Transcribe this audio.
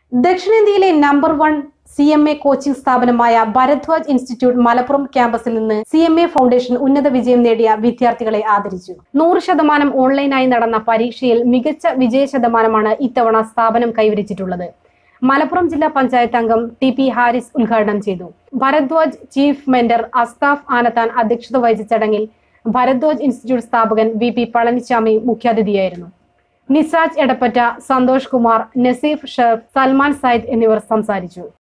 ദക്ഷിണേന്ത്യയിലെ number one C M A coaching സ്ഥാപനമായ Bharadwaj institute Malappuram ക്യാമ്പസിൽ നിന്ന് സി എം എ ഫൗണ്ടേഷൻ ഉന്നത വിജയം നേടിയ വിദ്യാർത്ഥികളെ ആദരിച്ചു നൂറ് ശതമാനം ഓൺലൈനായി നടന്ന പരീക്ഷയിൽ മികച്ച വിജയ ശതമാനമാണ് ഇത്തവണ സ്ഥാപനം കൈവരിച്ചിട്ടുള്ളത് മലപ്പുറം ജില്ലാ പഞ്ചായത്ത് അംഗം ടി പി ഹാരിസ് ഉദ്ഘാടനം ചെയ്തു ഭരദ്വാജ് ചീഫ് മെന്റർ അസ്താഫ് ആനത്താൻ അധ്യക്ഷത വഹിച്ച ചടങ്ങിൽ ഭരദ്വാജ് ഇൻസ്റ്റിറ്റ്യൂട്ട് സ്ഥാപകൻ വി പി പളനിസ്വാമി മുഖ്യാതിഥിയായിരുന്നു നിസാജ് എടപ്പറ്റ സന്തോഷ് കുമാർ നസീഫ് ഷെഫ് സൽമാൻ സയ്യിദ് എന്നിവർ സംസാരിച്ചു